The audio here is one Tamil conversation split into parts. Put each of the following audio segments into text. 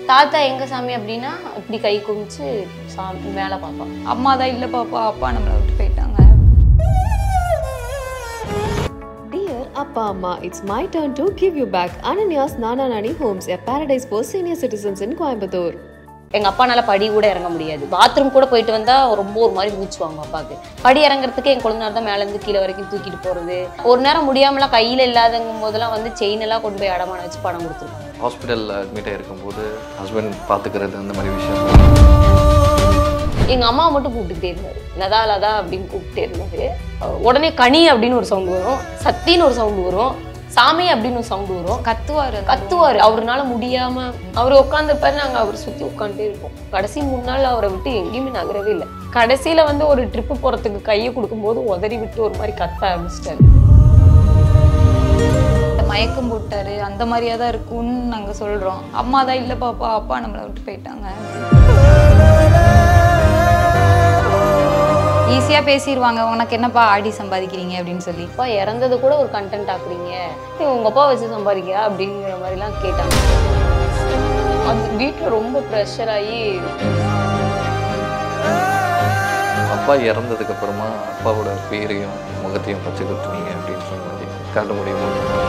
தாத்தா எங்க சாமி அப்படின்னா இப்படி கை குமிச்சு சாமி மேலே பார்ப்பான் அம்மா தான் இல்லை பாப்பா அப்பா நம்மளை விட்டு போயிட்டாங்க Dear Appa Amma, it's my turn to give you back Ananya's Nana Nani Homes, a paradise for senior citizens in Coimbatore. எங்க அப்பானால படி கூட இறங்க முடியாது பாத்ரூம் கூட போயிட்டு வந்தா ரொம்ப ஒரு மாதிரி மூச்சு வாங்கும் அப்பாவுக்கு படி இறங்குறதுக்கு என் குழந்தைனார் தான் மேல இருந்து கீழே வரைக்கும் தூக்கிட்டு போறது ஒரு நேரம் முடியாமலாம் கையில இல்லாதங்கும் போதெல்லாம் வந்து செயின் எல்லாம் கொண்டு போய் அடமான வச்சு பணம் கொடுத்துருக்காங்க ஹாஸ்பிட்டலில் அட்மிட் ஆகிருக்கும்போது ஹஸ்பண்ட் பார்த்துக்கிறது அந்த மாதிரி விஷயம் எங்க அம்மா மட்டும் கூப்பிட்டுக்கிட்டே இருந்தாரு லதா லதா அப்படின்னு கூப்பிட்டே இருந்தாரு உடனே கனி அப்படின்னு ஒரு சவுண்ட் வரும் சத்தின்னு ஒரு சவுண்ட் வரும் சாமி அப்படின்னு ஒரு சவுண்ட் வரும் கத்துவாரு அந்த கத்துவாரு அவருனால முடியாம அவர் உட்காந்துருப்பாரு நாங்க அவர் சுத்தி உட்காந்துட்டே இருப்போம் கடைசி மூணு நாள் அவரை விட்டு எங்கேயுமே நகரவே இல்லை கடைசியில வந்து ஒரு ட்ரிப்பு போறதுக்கு கையை கொடுக்கும்போது உதறி விட்டு ஒரு மாதிரி கத்த ஆரம்பிச்சிட்டாரு இந்த மயக்கம் போட்டாரு அந்த மாதிரியா தான் இருக்கும்னு நாங்க சொல்றோம் அம்மா தான் இல்லை பாப்பா அப்பா நம்மளை விட்டு போயிட்டாங்க ஈஸியா பேசிடுவாங்க உனக்கு என்னப்பா ஆடி சம்பாதிக்கிறீங்க அப்படின்னு சொல்லி அப்பா இறந்தது கூட ஒரு கண்டென்ட் ஆக்குறீங்க நீ உங்க அப்பா வச்சு சம்பாதிக்கியா அப்படிங்கிற மாதிரிலாம் கேட்டாங்க அந்த வீட்டுல ரொம்ப ப்ரெஷர் ஆகி அப்பா இறந்ததுக்கு அப்புறமா அப்பாவோட பேரையும் முகத்தையும் பச்சை குத்துனீங்க அப்படின்னு சொன்னாங்க காட்ட முடியுமா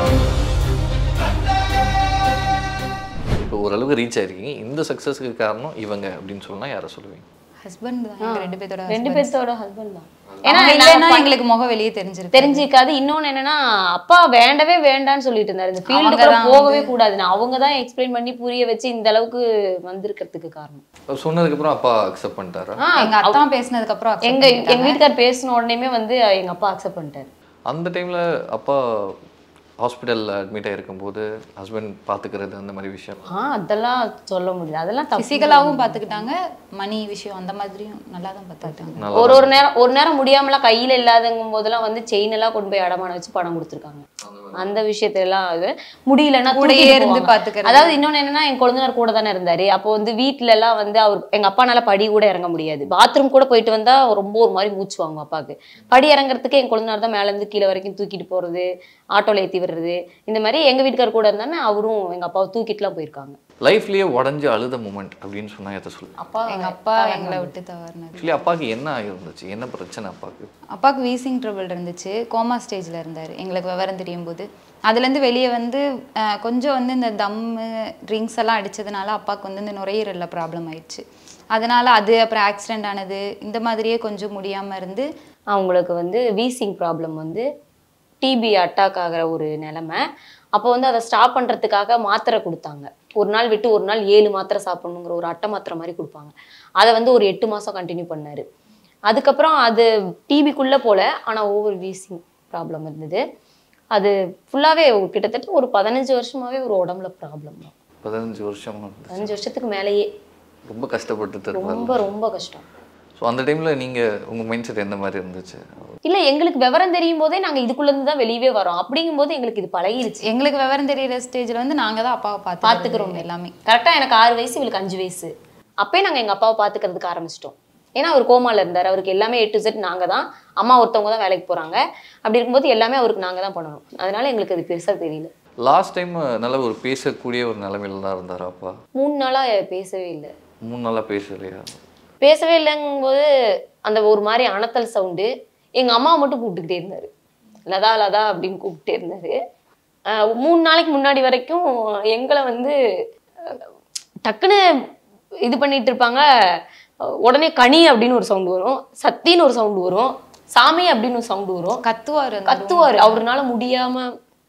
இப்போ ஓரளவுக்கு ரீச் ஆயிருக்கீங்க இந்த சக்ஸஸுக்கு காரணம் இவங்க அப்படின்னு சொன்னா யாரை சொல்லுவீங்க ஹஸ்பண்ட் தான் எங்க ரெண்டு பேர்த்தோட ரெண்டு husband. பேர்த்தோட ஹஸ்பண்ட் தான் ஏன்னா ஏன்னா இல்லைன்னா நாங்க எங்களுக்கு முகம் வெளியே தெரிஞ்சிருக்கு தெரிஞ்சிக்காது இன்னொன்னு என்னன்னா அப்பா வேண்டவே வேண்டான்னு சொல்லிட்டு இருந்தாரு இந்த ஃபீல்டு அவங்க கூட தான் போகவே கூடாது நான் அவங்க தான் எக்ஸ்பிளைன் பண்ணி புரிய வச்சு இந்த அளவுக்கு வந்திருக்கிறதுக்கு காரணம் அவர் சொன்னதுக்கப்புறம் அப்பா அக்செப்ட் பண்ணிட்டாரா ஆ, எங்க அத்தா பேசினதுக்கு அப்புறம் accept எங்க பண்ணிட்டாங்க. எங்க வீட்டுக்கார் பேசின உடனேமே வந்து எங்க அப்பா அக்செப்ட் பண்ணிட்டாரு அந்த டைம்ல அப்பா ஹாஸ்பிட்டலில் அட்மிட் ஆகிருக்கும்போது ஹஸ்பண்ட் பார்த்துக்கிறது அந்த மாதிரி விஷயம் ஆ அதெல்லாம் சொல்ல முடியாது அதெல்லாம் தப்பு பிசிக்கலாவும் பாத்துக்கிட்டாங்க மணி விஷயம் அந்த மாதிரியும் நல்லா தான் பாத்துக்கிட்டாங்க நல்லா ஒரு ஒரு நேரம் ஒரு நேரம் முடியாமலாம் கையில இல்லாதங்கும் போதெல்லாம் வந்து செயின் எல்லாம் கொண்டு போய் அடமான வச்சு பணம் கொடுத்துருக்காங்க அந்த விஷயத்தெல்லாம் இது முடியலன்னா கூடயே தூக்கிட்டு இருந்து போவாங்க. பாத்துக்கிறது. அதாவது இன்னொன்னு என்னன்னா என் குழந்தைனார் கூட தானே இருந்தாரு அப்போ வந்து வீட்ல எல்லாம் வந்து அவர் எங்க அப்பானால படி கூட இறங்க முடியாது பாத்ரூம் கூட போயிட்டு வந்தா ரொம்ப ஒரு மாதிரி மூச்சு வாங்கும் அப்பாவுக்கு படி இறங்குறதுக்கு என் குழந்தைனார் தான் மேல இருந்து கீழே வரைக்கும் தூக்கிட்டு போறது ஆட்டோல ஏத்தி விடுறது இந்த மாதிரி எங்க வீட்டுக்கார் கூட இருந்தானே அவரும் எங்க அப்பாவை தூக்கிட்டுலாம் போயிருக்காங்க லைஃப்லயே உடஞ்சு அழுத மூமெண்ட் அப்படின்னு சொன்னா எதை சொல்லுங்க அப்பா எங்க அப்பா எங்களை விட்டு தவறினாரு ஆக்சுவலி அப்பாவுக்கு என்ன ஆகிருந்துச்சு என்ன பிரச்சனை அப்பாவுக்கு அப்பாவுக்கு வீசிங் ட்ரபிள் இருந்துச்சு கோமா ஸ்டேஜில் இருந்தார் எங்களுக்கு விவரம் தெரியும் போது அதுலேருந்து வெளியே வந்து அஹ், கொஞ்சம் வந்து இந்த தம்மு ட்ரிங்க்ஸ் எல்லாம் அடிச்சதுனால அப்பாவுக்கு வந்து இந்த நுரையீரலில் ப்ராப்ளம் ஆயிடுச்சு அதனால அது அப்புறம் ஆக்சிடென்ட் ஆனது இந்த மாதிரியே கொஞ்சம் முடியாமல் இருந்து அவங்களுக்கு வந்து வீசிங் ப்ராப்ளம் வந்து டிபி அட்டாக் ஆகிற ஒரு நிலைமை அப்போ வந்து அதை ஸ்டாப் பண்ணுறதுக்காக மாத்திரை கொடுத்தாங்க ஒரு நாள் விட்டு ஒரு நாள் ஏழு மாத்திரை சாப்பிடணுங்கிற ஒரு அட்டை மாத்திரை மாதிரி கொடுப்பாங்க அதை வந்து ஒரு எட்டு மாதம் கண்டினியூ பண்ணார் அதுக்கப்புறம் அது டிபிக்குள்ளே போல ஆனால் ஓவர் வீசிங் ப்ராப்ளம் இருந்தது அது ஃபுல்லாகவே கிட்டத்தட்ட ஒரு பதினஞ்சு வருஷமாவே ஒரு உடம்புல ப்ராப்ளம் தான் பதினஞ்சு வருஷம் வந்து பதினஞ்சு வருஷத்துக்கு மேலேயே ரொம்ப கஷ்டப்பட்டு இருப்பாரு ரொம்ப ரொம்ப கஷ்டம் ஸோ அந்த டைம்ல நீங்க உங்க மைண்ட் செட் எந்த மாதிரி இருந்துச்சு இல்லை எங்களுக்கு விவரம் தெரியும் போதே நாங்கள் இதுக்குள்ளேருந்து தான் வெளியவே வரோம் அப்படிங்கும்போது எங்களுக்கு இது பழகிருச்சு எங்களுக்கு விவரம் தெரியிற ஸ்டேஜில் வந்து நாங்கள் தான் அப்பாவை பார்த்து பார்த்துக்கிறோம் எல்லாமே கரெக்டாக எனக்கு ஆறு வயசு இவளுக்கு அஞ்சு வயசு அப்பயே நாங்கள் எங்கள் அப்பாவை பார்த்துக்கிறதுக்கு ஆரம்பிச்சிட்டோம் ஏன்னா அவர் கோமால இருந்தார் அவருக்கு எல்லாமே எட்டு செட் நாங்கள் தான் அம்மா ஒருத்தவங்க தான் வேலைக்கு போகிறாங்க அப்படி இருக்கும்போது எல்லாமே அவருக்கு நாங்கள் தான் பண்ணணும் அதனால எங்களுக்கு அது பெருசாக தெரியல லாஸ்ட் டைம் நல்ல ஒரு பேசக்கூடிய ஒரு நிலைமையில தான் இருந்தாரா அப்பா மூணு நாளாக பேசவே இல்லை மூணு நாளா பேசலையா பேசவே இல்லைங்கும்போது அந்த ஒரு மாதிரி அனத்தல் சவுண்டு எங்கள் அம்மாவை மட்டும் கூப்பிட்டுக்கிட்டே இருந்தார் லதா லதா அப்படின்னு கூப்பிட்டே இருந்தார் மூணு நாளைக்கு முன்னாடி வரைக்கும் எங்களை வந்து அஹ், டக்குன்னு இது பண்ணிட்டு இருப்பாங்க அஹ், உடனே கனி அப்படின்னு ஒரு சவுண்டு வரும் சத்தின்னு ஒரு சவுண்டு வரும் சாமி அப்படின்னு ஒரு சவுண்டு வரும் கத்துவார் கத்துவார் அவருனால முடியாம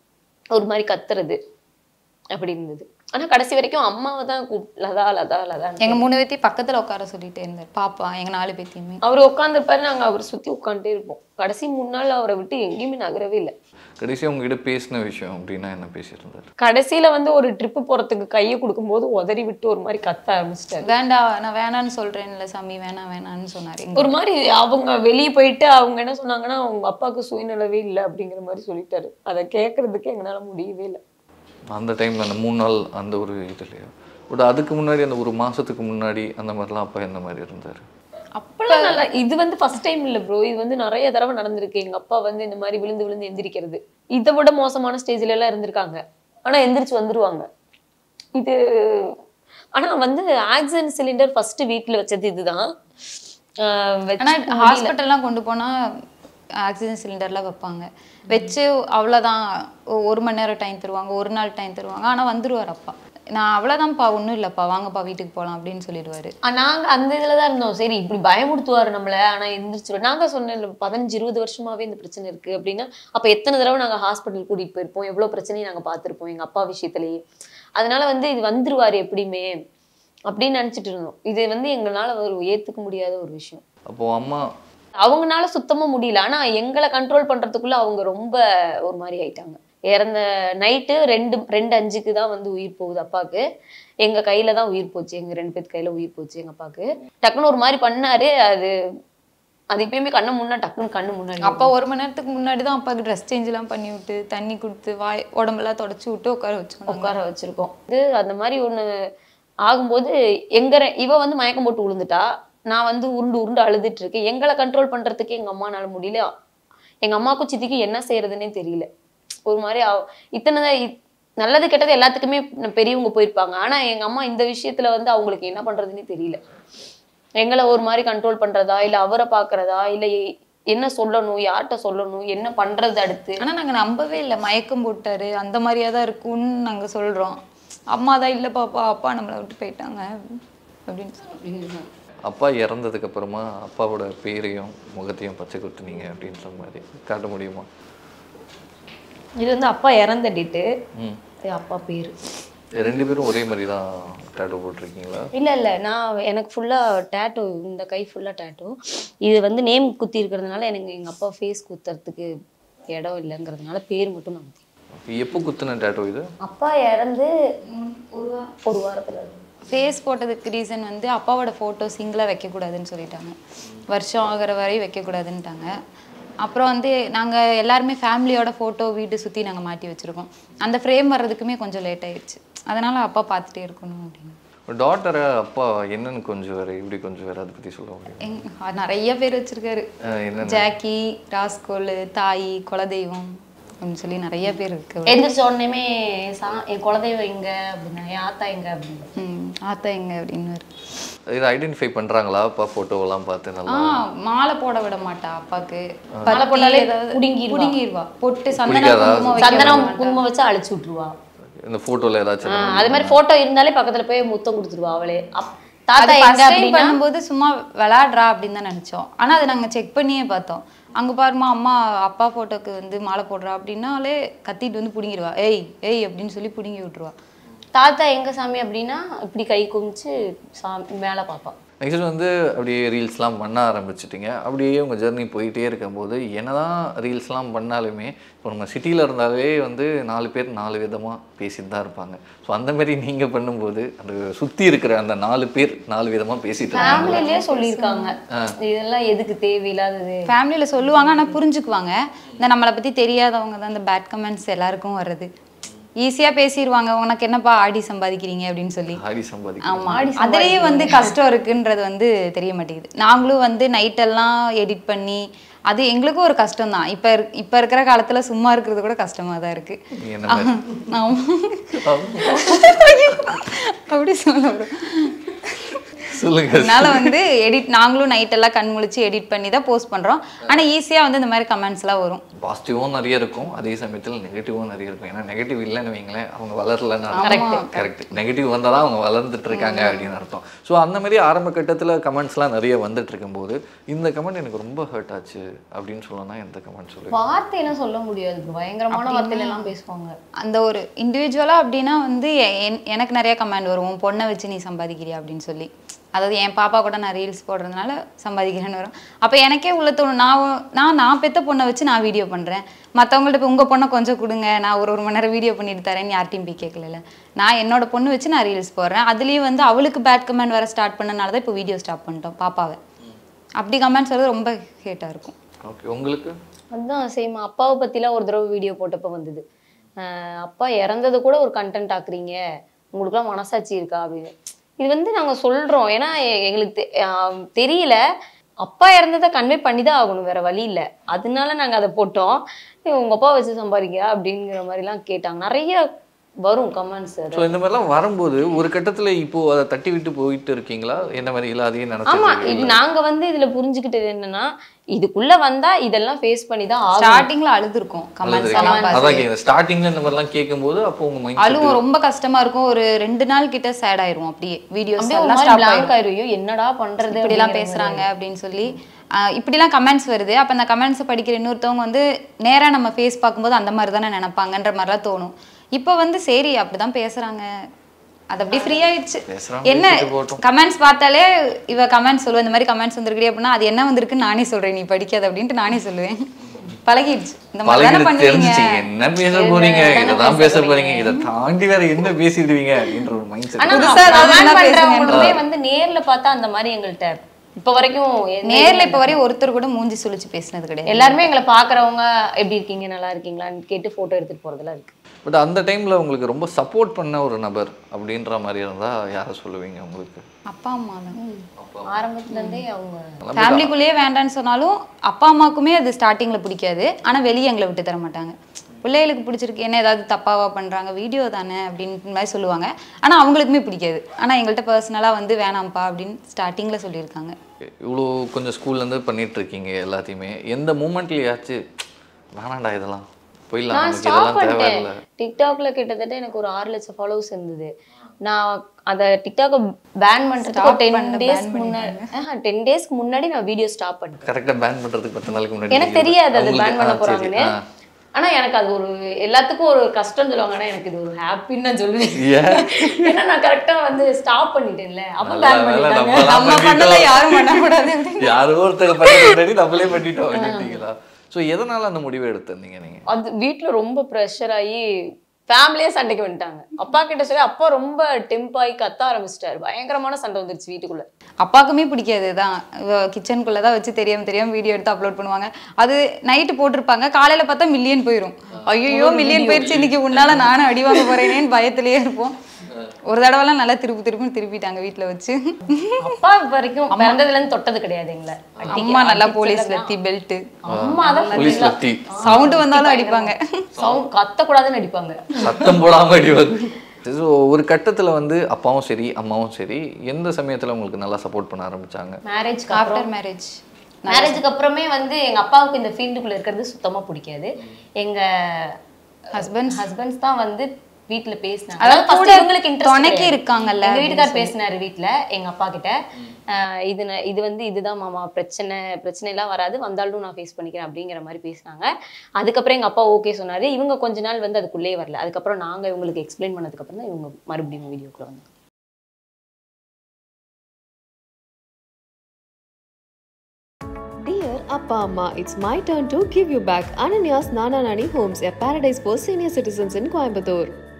ஒரு மாதிரி கத்துறது அப்படி இருந்தது ஆனா கடைசி வரைக்கும் அம்மாவை தான் கூப் லதா லதா லதா எங்கள் மூணு பேர்த்தையும் பக்கத்தில் உட்கார சொல்லிட்டே இருந்தார் பாப்பா எங்கள் நாலு பேர்த்தையுமே அவர் உட்காந்துருப்பாரு நாங்க அவரை சுத்தி உட்காந்துட்டே இருப்போம் கடைசி மூணு நாள் அவரை விட்டு எங்கேயுமே நகரவே இல்லை கடைசியா உங்ககிட்ட பேசின விஷயம் அப்படின்னா என்ன பேசியிருந்தாரு கடைசியில வந்து ஒரு ட்ரிப்பு போறதுக்கு கையை கொடுக்கும்போது உதறி விட்டு ஒரு மாதிரி கத்த ஆரம்பிச்சிட்டாரு வேண்டாம் நான் வேணான்னு சொல்கிறேன்ல சாமி வேணாம் வேணான்னு சொன்னார் ஒரு மாதிரி அவங்க வெளியே போயிட்டு அவங்க என்ன சொன்னாங்கன்னா அவங்க அப்பாவுக்கு சுயநலவே இல்லை அப்படிங்கிற மாதிரி சொல்லிட்டாரு அதை கேட்கறதுக்கு எங்களால முடியவே இல்லை அந்த டைம்ல அந்த மூணு நாள் அந்த ஒரு இது இல்லையா பட் அதுக்கு முன்னாடி அந்த ஒரு மாசத்துக்கு முன்னாடி அந்த மாதிரிலாம் அப்பா எந்த மாதிரி இருந்தாரு அப்பெல்லாம் நல்லா இது வந்து ஃபர்ஸ்ட் டைம் இல்ல ப்ரோ இது வந்து நிறைய தடவை நடந்திருக்கு எங்க அப்பா வந்து இந்த மாதிரி விழுந்து விழுந்து எந்திரிக்கிறது இதை விட மோசமான ஸ்டேஜ்ல எல்லாம் இருந்திருக்காங்க ஆனா எந்திரிச்சு வந்துருவாங்க இது ஆனா வந்து ஆக்சிஜன் சிலிண்டர் ஃபர்ஸ்ட் வீட்ல வச்சது இதுதான் ஆஹ் வச்சு ஆனா முடியல. ஹாஸ்பிட்டல்லாம் கொண்டு போனா ஆக்சிஜன் சிலிண்டர்லாம் வைப்பாங்க வச்சு அவ்வளோதான் ஒரு மணி நேரம் டைம் தருவாங்க ஒரு நாள் டைம் தருவாங்க ஆனா வந்துருவார் அப்பா நான் அவ்வளோதான்ப்பா ஒன்றும் இல்லைப்பா வாங்கப்பா வீட்டுக்கு போகலாம் அப்படின்னு சொல்லிடுவாரு ஆ, நாங்க அந்த இதுல தான் இருந்தோம் சரி இப்படி பயமுடுத்துவாரு நம்மள ஆனா எந்திரிச்சிருவோம் நாங்க சொன்னேன் பதினஞ்சு இருபது வருஷமாவே இந்த பிரச்சனை இருக்கு அப்படின்னா அப்ப எத்தனை தடவை நாங்க ஹாஸ்பிட்டல் கூட்டிட்டு போயிருப்போம் எவ்வளவு பிரச்சனையும் நாங்க பார்த்திருப்போம் எங்க அப்பா விஷயத்திலேயே அதனால வந்து இது வந்துருவாரு எப்படியுமே அப்படின்னு நினைச்சிட்டு இருந்தோம் இது வந்து எங்களால ஒரு ஏத்துக்க முடியாத ஒரு விஷயம் அப்போ அம்மா அவங்கனால சுத்தமா முடியல ஆனா எங்களை கண்ட்ரோல் பண்றதுக்குள்ள அவங்க ரொம்ப ஒரு மாதிரி ஆயிட்டாங்க இறந்த நைட்டு ரெண்டு ரெண்டு அஞ்சுக்கு தான் வந்து உயிர் போகுது அப்பாவுக்கு எங்க கையில தான் உயிர் போச்சு எங்க ரெண்டு பேத்து கையில உயிர் போச்சு எங்க அப்பாவுக்கு டக்குன்னு ஒரு மாதிரி பண்ணாரு அது அது எப்பயுமே கண்ணு முன்னா டக்குன்னு கண்ணு முன்னாடி அப்பா ஒரு மணி நேரத்துக்கு முன்னாடி தான் அப்பாவுக்கு ட்ரெஸ் சேஞ்ச்லாம் பண்ணி விட்டு தண்ணி கொடுத்து வாய் உடம்பெல்லாம் தொடச்சி விட்டு உட்கார வச்சோம் உட்கார வச்சிருக்கோம் இது அந்த மாதிரி ஒண்ணு ஆகும்போது எங்க ரெ- இவ வந்து மயக்கம் போட்டு விழுந்துட்டா நான் வந்து உருண்டு உருண்டு அழுதுட்டு இருக்கேன் எங்களை கண்ட்ரோல் பண்றதுக்கு எங்க அம்மானால முடியல எங்க அம்மாக்கும் சித்திக்கும் என்ன செய்யறதுன்னே தெரியல ஒரு மாதிரி அவ- இத்தனை தான் இ- நல்லது கெட்டது எல்லாத்துக்குமே ந- பெரியவங்க போயிருப்பாங்க ஆனா எங்க அம்மா இந்த விஷயத்துல வந்து அவங்களுக்கு என்ன பண்றதுன்னே தெரியல எங்களை ஒரு மாதிரி கண்ட்ரோல் பண்றதா இல்ல அவரை பாக்குறதா இல்ல எ- என்ன சொல்லணும் யார்கிட்ட சொல்லணும் என்ன பண்றது அடுத்து ஆனா நாங்க நம்பவே இல்லை மயக்கம் போட்டாரு அந்த மாதிரியா தான் இருக்கும்னு நாங்க சொல்றோம் அம்மா தான் இல்லை பாப்பா அப்பா நம்மளை விட்டு போயிட்டாங்க அப்படின்னு சொல்லி. அப்பா இறந்ததுக்கு அப்புறமா அப்பாவோட பேரையும் முகத்தையும் பச்சை குத்துனீங்க அப்படின்ற மாதிரி காட்ட முடியுமா இது வந்து அப்பா இறந்த டேட்டு ம் அப்பா பேரு ரெண்டு பேரும் ஒரே மாதிரி தான் டேட்டோ போட்டிருக்கீங்களா இல்ல இல்ல நான் எனக்கு ஃபுல்லா டேட்டோ இந்த கை ஃபுல்லா டேட்டோ இது வந்து நேம் குத்தி இருக்கிறதுனால எனக்கு எங்க அப்பா ஃபேஸ் குத்துறதுக்கு இடம் இல்லைங்கிறதுனால பேர் மட்டும் நான் மாத்திக்கிட்டேன். எப்போ குத்துன டேட்டோ இது அப்பா இறந்து ஒரு வாரத்துல ஃபேஸ் போட்டதுக்கு ரீசன் வந்து அப்பாவோட ஃபோட்டோ சிங்கிளாக வைக்கக்கூடாதுன்னு சொல்லிட்டாங்க வருஷம் ஆகிற வரை வைக்கக்கூடாதுன்ட்டாங்க அப்புறம் வந்து நாங்கள் எல்லாருமே ஃபேமிலியோட ஃபோட்டோ வீடு சுற்றி நாங்கள் மாட்டி வச்சுருக்கோம் அந்த ஃப்ரேம் வர்றதுக்குமே கொஞ்சம் லேட் ஆயிடுச்சு அதனால் அப்பா பார்த்துட்டே இருக்கணும் அப்படின்னு டாட்டரை அப்பா என்னன்னு கொஞ்சம் வேறு இப்படி கொஞ்சம் வேறு அதை பற்றி சொல்ல முடியும் எங் அஹ் நிறைய பேர் வச்சிருக்காரு என்னென்ன ஜாக்கி ராஸ்கோல் தாய் குலதெய்வம் அப்படின்னு சொல்லி நிறைய பேர் இருக்கு எந்திரிச்ச உடனேமே சா என் குலதெய்வம் எங்க அப்படின்னா என் ஆத்தா எங்க அப்படின்னு ம் ஆத்தா எங்க அப்படின்னு இதை ஐடென்டிஃபை பண்ணுறாங்களா அப்பா ஃபோட்டோவெல்லாம் பார்த்து ஆ நல்லா மாலை போட விட மாட்டா அப்பாக்கு மாலை போட்டாலே ஏதாவது புடுங்கிருவா. புடுங்கிருவா பொட்டு சந்தனம் பிடிக்காதா? குங்குமம் வைக்க சந்தனம் குங்குமம் வச்சு அழிச்சு விட்டுருவா இந்த ஃபோட்டோவில் ஏதாச்சும் ஆஹ் அது மாதிரி போட்டோ இருந்தாலே பக்கத்துல போய் முத்தம் கொடுத்துருவா அவளே அப்- தாத்தா அது எங்க first time அப்படின்னா பண்ணும்போது சும்மா விளையாடுறா அப்படின்னு தான் நினைச்சோம் ஆனா அதை நாங்க செக் பண்ணியே பார்த்தோம் அங்க பாருமா அம்மா அப்பா போட்டோக்கு வந்து மாலை போடுறா அப்படின்னாலே கத்திட்டு வந்து புடுங்கிடுவா ஏய் ஏய் அப்படின்னு சொல்லி புடுங்கி விட்டுருவா தாத்தா எங்க சாமி அப்படின்னா இப்படி கை குமிச்சு சாமி மேல பாப்பா நெக்ஸ்ட் வந்து அப்படியே ரீல்ஸ்லாம் பண்ண ஆரம்பிச்சிட்டிங்க அப்படியே உங்கள் ஜெர்னி போயிட்டே இருக்கும்போது என்னதான் ரீல்ஸ்லாம் பண்ணாலுமே இப்போ நம்ம சிட்டியில் இருந்தாலே வந்து நாலு பேர் நாலு விதமாக பேசிட்டு தான் இருப்பாங்க ஸோ அந்த மாதிரி நீங்கள் பண்ணும்போது அந்த சுற்றி இருக்கிற அந்த நாலு பேர் நாலு விதமாக பேசிட்டு இருக்காங்க ஃபேமிலிலேயே சொல்லியிருக்காங்க இதெல்லாம் எதுக்கு தேவையில்லாதது ஃபேமிலியில சொல்லுவாங்க ஆனா புரிஞ்சுக்குவாங்க இந்த நம்மளை பத்தி தெரியாதவங்க தான் இந்த பேட் கமெண்ட்ஸ் எல்லாருக்கும் வர்றது ஈஸியா பேசிடுவாங்க உனக்கு என்னப்பா ஆடி சம்பாதிக்கிறீங்க அப்படின்னு சொல்லி ஆடி சம்பாதிக்க ஆமா அதுலயே வந்து கஷ்டம் இருக்குன்றது வந்து தெரிய மாட்டேங்குது நாங்களும் வந்து நைட்டெல்லாம் எடிட் பண்ணி அது எங்களுக்கும் ஒரு கஷ்டம் தான் இப்ப இருக்- இப்ப இருக்கிற காலத்துல சும்மா இருக்கிறது கூட கஷ்டமா தான் இருக்கு நீ என்ன மாதிரி ஆமா. அப்படி சொல்ல வரும். சொல்லுங்க அதனால வந்து எடிட் நாங்களும் நைட் எல்லாம் கண் முழிச்சு எடிட் பண்ணி தான் போஸ்ட் பண்றோம் ஆனா ஈஸியா வந்து இந்த மாதிரி கமெண்ட்ஸ் எல்லாம் வரும் பாசிட்டிவும் நிறைய இருக்கும் அதே சமயத்தில் நெகட்டிவும் நிறைய இருக்கும் ஏன்னா நெகட்டிவ் இல்லைன்னு வைங்களேன் அவங்க வளரலன்னு கரெக்ட் நெகட்டிவ் வந்தால் தான் அவங்க வளர்ந்துட்டு இருக்காங்க அப்படின்னு அர்த்தம் ஸோ அந்த மாதிரி ஆரம்ப கட்டத்தில் கமெண்ட்ஸ்லாம் நிறைய வந்துட்டு இருக்கும்போது இந்த கமெண்ட் எனக்கு ரொம்ப ஹர்ட் ஆச்சு அப்படின்னு சொல்லணும்னா எந்த கமெண்ட் சொல்லுங்க வார்த்தையெல்லாம் சொல்ல முடியாது bro. பயங்கரமான வார்த்தையில எல்லாம் பேசுவாங்க அந்த ஒரு இண்டிவிஜுவலா அப்படின்னா வந்து எ- என்- எனக்கு நிறைய கமெண்ட் வரும் உன் பொண்ணை வச்சு நீ சம்பாதிக்கிறியா அப்படின்னு சொல்லி அதாவது என் பாப்பா கூட நான் ரீல்ஸ் போடுறதுனால சம்பாதிக்கிறேன்னு வரும் அப்போ எனக்கே உள்ள தோணும் நான் ஒ- நான் நான் பெத்த பொண்ணை வச்சு நான் வீடியோ பண்ணுறேன் மற்றவங்கள்ட்ட இப்போ உங்கள் பொண்ணை கொஞ்சம் கொடுங்க நான் ஒரு ஒரு மணி நேரம் வீடியோ பண்ணிட்டு தரேன்னு யார்ட்டையும் போய் கேட்கல நான் என்னோட பொண்ணு வச்சு நான் ரீல்ஸ் போடுறேன் அதுலேயும் வந்து அவளுக்கு பேட் கமெண்ட் வர ஸ்டார்ட் பண்ணனால தான் இப்போ வீடியோ ஸ்டாப் பண்ணிட்டோம் பாப்பாவை அப்படி கமெண்ட்ஸ் வரது ரொம்ப ஹேட்டாக இருக்கும் ஓகே உங்களுக்கு அதுதான் சேம் அப்பாவை பத்திலாம் ஒரு தடவை வீடியோ போட்டப்ப வந்தது ஆஹ் அப்பா இறந்தது கூட ஒரு கண்டென்ட் ஆக்குறீங்க உங்களுக்குலாம் மனசாட்சி இருக்கா அப்படின்னு இது வந்து நாங்க சொல்றோம் ஏன்னா எ- எங்களுக்கு தெ- ஆஹ் தெரியல அப்பா இறந்ததை கன்வே பண்ணி தான் ஆகணும் வேற வழி இல்லை அதனால நாங்க அதை போட்டோம் "ஏய், உங்க அப்பா வச்சு சம்பாதிக்கியா அப்படிங்கிற மாதிரிலாம் கேட்டாங்க நிறைய வரும் கமெண்ட்ஸ் ஸோ இந்த மாதிரிலாம் வரும்போது ஒரு கட்டத்துல இப்போ அதை தட்டி விட்டு போயிட்டு இருக்கீங்களா என்ன மாதிரி இல்லை அதையும் ஆமா நினைச்சு இது நாங்க வந்து இதுல புரிஞ்சுக்கிட்டது என்னன்னா இதுக்குள்ள வந்தா இதெல்லாம் ஃபேஸ் பண்ணி தான் ஆகும் ஸ்டார்டிங்ல அழுதுருக்கும் கமெண்ட்ஸ் எல்லாம் பார்த்து அதான் கேட்குறேன் ஸ்டார்டிங்ல இந்த மாதிரிலாம் கேட்கும்போது அப்போ உங்க மைண்ட் அழுவும் ரொம்ப கஷ்டமா இருக்கும் ஒரு ரெண்டு நாள் கிட்ட சேட் ஆயிரும் அப்படியே வீடியோஸ் அப்படியே ஒரு எல்லாம் மாதிரி ஸ்டாப் blank ஆயிரும் ஐயோ, என்னடா பண்றது இப்படிலாம் அப்படிங்கிற பேசுறாங்க அப்படின்னு சொல்லி ஆஹ் இப்படிலாம் கமெண்ட்ஸ் வருது அப்போ அந்த கமெண்ட்ஸை படிக்கிற இன்னொருத்தவங்க வந்து நேரா நம்ம ஃபேஸ் பார்க்கும்போது அந்த மாதிரி தானே நினைப்பாங்கன்ற மாதிரிலாம் தோணும் இப்போ வந்து சரி அப்படிதான் பேசுறாங்க அது அப்படியே ஃப்ரீ ஆயிடுச்சு பேசுறாங்க, என்ன பேசிட்டு போகட்டும். கமெண்ட்ஸ் பார்த்தாலே இவ கமெண்ட்ஸ் சொல்லுவேன் இந்த மாதிரி கமெண்ட்ஸ் வந்திருக்கே அப்படின்னா அது என்ன வந்திருக்குன்னு நானே சொல்றேன் நீ படிக்காத அப்படின்ட்டு நானே சொல்லுவேன் பழகிடுச்சு இந்த மாதிரி தானே பழகிட்டு பண்ணுவீங்க தெரிஞ்சுச்சு என்ன பேச போறீங்க இதை தான் பேச போறீங்க இதை தாண்டி வேற என்ன பேசிடுவீங்க அப்படின்ற ஒரு மைண்ட் ஆனா செட் புதுசா ஏதாவது comment என்ன பண்றவங்களுமே வந்து நேர்ல பார்த்தா அந்த மாதிரி எங்கள்கிட்ட இப்ப வரைக்கும் எந்த- நேர்ல இப்போ வரையும் ஒருத்தர் கூட மூஞ்சி சுழிச்சு பேசினது கிடையாது எல்லாருமே எங்களை பாக்குறவங்க எப்படி இருக்கீங்க நல்லா இருக்கீங்களான்னு கேட்டு போட்டோ எடுத்துட்டு போறதெல்லாம் இருக்கு பட் அந்த டைம்ல உங்களுக்கு ரொம்ப சப்போர்ட் பண்ண ஒரு நபர் அப்படின்ற மாதிரி இருந்தா யாரை சொல்லுவீங்க உங்களுக்கு அப்பா அம்மா தான் ஆரம்பத்துல இருந்தே அவங்க ஃபேமிலிக்குள்ளேயே வேண்டான்னு சொன்னாலும் அப்பா அம்மாக்குமே அது ஸ்டார்டிங்ல பிடிக்காது ஆனா வெளியே எங்களை விட்டு தர மாட்டாங்க பிள்ளைகளுக்கு பிடிச்சிருக்கு என்ன ஏதாவது தப்பாவா பண்றாங்க வீடியோ தானே அப்படின்னு மாதிரி சொல்லுவாங்க ஆனா அவங்களுக்குமே பிடிக்காது ஆனா எங்கள்கிட்ட பர்சனலா வந்து வேணாம்ப்பா அப்படின்னு ஸ்டார்டிங்ல சொல்லியிருக்காங்க இவ்வளோ கொஞ்சம் ஸ்கூல்ல இருந்து பண்ணிட்டு இருக்கீங்க எல்லாத்தையுமே எந்த மூமெண்ட்லயாச்சும் வேணாண்டா இதெல்லாம் போயிடலாம் நான் நமக்கு ஸ்டாப் இதெல்லாம் பண்ணிட்டேன் தேவையில்ல டிக்டாக்ல கிட்டத்தட்ட எனக்கு ஒரு ஆறு லட்சம் ஃபாலோவர்ஸ் இருந்தது நான் அத டிக்டாக்க பேன் பண்றதுக்கு ஒரு டென் டேஸ் முன்னாடி டென் டேஸ்க்கு முன்னாடி நான் வீடியோ ஸ்டாப் பண்ணிட்டேன் கரெக்டா பேன் பண்றதுக்கு பத்து நாளைக்கு முன்னாடி எனக்கு நீங்க தெரியாது அது அவங்களுக்கு- பேன் பண்ண ஆ, சரி, போறாங்கன்னு ஆ. ஆனா எனக்கு அது ஒரு எல்லாத்துக்கும் ஒரு கஷ்டம் சொல்லுவாங்க ஆனா எனக்கு இது ஒரு ஹாப்பின்னு நான் சொல்லுவேன் ஏன்? ஏன்னா நான் கரெக்டா வந்து ஸ்டாப் பண்ணிட்டேன்ல அப்ப நல்ல பேன் வேளை பண்ணிட்டாங்க நம்மலாம் நம்ம பண்ணதை பண்ணிட்டோம். யாரும் பண்ணக்கூடாது அப்படின்னு யாரோ ஒருத்தர் பண்ண முன்னாடி நம்மளே பண்ணிட்டோம் அப்படின்ட்டீங்களா ஸோ எதனால அந்த முடிவை எடுத்திருந்தீங்க நீங்க அது வீட்ல ரொம்ப ப்ரெஷர் ஆகி ஃபேமிலியே சண்டைக்கு வந்துட்டாங்க அப்பா கிட்ட சொல்லி அப்பா ரொம்ப டெம்பாகி கத்த ஆரம்பிச்சிட்டாரு பயங்கரமான சண்டை வந்துருச்சு வீட்டுக்குள்ள அப்பாவுக்குமே பிடிக்காது தான் கிச்சனுக்குள்ளே தான் வச்சு தெரியாம தெரியாம வீடியோ எடுத்து அப்லோட் பண்ணுவாங்க அது நைட்டு போட்டிருப்பாங்க காலையில பார்த்தா மில்லியன் போயிடும் ஐயோ மில்லியன் போயிடுச்சு இன்னைக்கு உன்னால நானும் அடி வாங்க போறேனேன்னு பயத்திலேயே இருப்போம் ஒரு தடவைலாம் நல்லா திருப்பி திருப்பி திருப்பிட்டாங்க வீட்ல வச்சு அப்பா இப்ப வரைக்கும் பிறந்ததுல இருந்து தொட்டது கிடையாது எங்களை அம்மா நல்லா போலீஸ் லத்தி பெல்ட் அம்மா தான் போலீஸ் லத்தி சவுண்டு வந்தாலும் அடிப்பாங்க சவுண்ட் கத்தக்கூடாதுன்னு அடிப்பாங்க சத்தம் போடாம அடிவாங்க ஸோ ஒரு கட்டத்துல வந்து அப்பாவும் சரி அம்மாவும் சரி எந்த சமயத்துல உங்களுக்கு நல்லா சப்போர்ட் பண்ண ஆரம்பிச்சாங்க மேரேஜ்க்கு அப்புறம் ஆஃப்டர் மேரேஜ் மேரேஜுக்கு அப்புறமே வந்து எங்க அப்பாவுக்கு இந்த ஃபீல்டுக்குள்ள இருக்கிறது சுத்தமா பிடிக்காது எங்க Husbands? ஹஸ்பண்ட்ஸ் தான் வந்து வீட்ல பேசினாங்க அதாவது அதாவது first கூட இவங்களுக்கு interest துணைக்கு கிடையாது. இருக்காங்கல்ல எங்க வீட்டுக்கார் பேசினாரு வீட்ல எங்க அப்பா கிட்ட ஆஹ் இது ந- இது வந்து இதுதான் மாமா பிரச்சனை பிரச்சனை எல்லாம் வராது வந்தாலும் நான் ஃபேஸ் பண்ணிக்கிறேன் அப்படிங்கிற மாதிரி பேசினாங்க அதுக்கப்புறம் எங்க அப்பா ஓகே சொன்னாரு இவங்க கொஞ்ச நாள் வந்து அதுக்குள்ளே வரல அதுக்கப்புறம் நாங்க இவங்களுக்கு எக்ஸ்பிளைன் பண்ணதுக்கு அப்புறம் தான் இவங்க மறுபடியும் வீடியோக்குள்ள வந்தாங்க Dear Appa Amma, it's my turn to give you back Ananya's Nana Nani Homes, a paradise for senior citizens in Coimbatore.